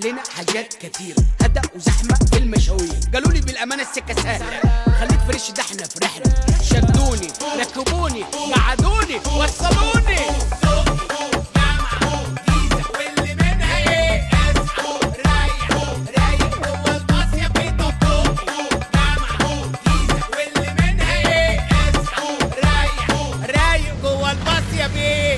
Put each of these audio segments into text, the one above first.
علينا حاجات كتير هدأ وزحمة في المشاوير قالوا لي بالأمانة السكة سهلة خليك فريش ده احنا في رحلة شدوني ركبوني قعدوني وصلوني واللي منها ايه اصحى رايح رايق جوه الباص يا بيتو جامعة جيزة واللي منها ايه اصحى رايح رايق جوه الباص يا بيه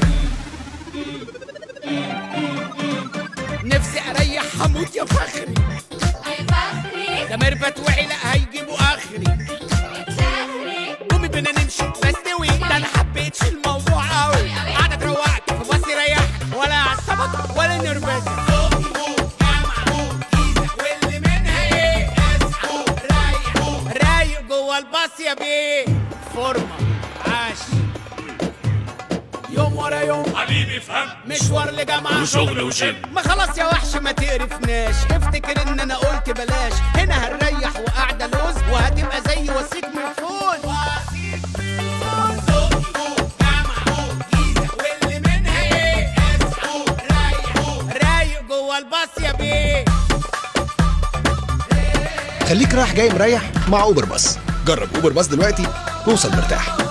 نفسي اريح هموت يا فخري ده مربت وعلا هيجيبوا اخري قومي بينا نمشي بستوي ده انا حبيتش الموضوع قوي قاعده تروقك في باص يريحك ولا يعصبك ولا نرفزك واللي منها ايه اصحى رايق رايق جوه الباص يا بيه فورمه عاش يوم ورا يوم حبيبي فهم مشوار لجامعة وشغل وشم ما خلاص يا وحش ما تقرفناش افتكر ان انا قلت بلاش هنا هنريح وقاعدة لوز وهتبقى زي وسيط من فوز واللي منها ايه اصحى رايق رايق جوه الباص يا بيه خليك رايح جاي مريح مع اوبر باص جرب اوبر باص دلوقتي توصل مرتاح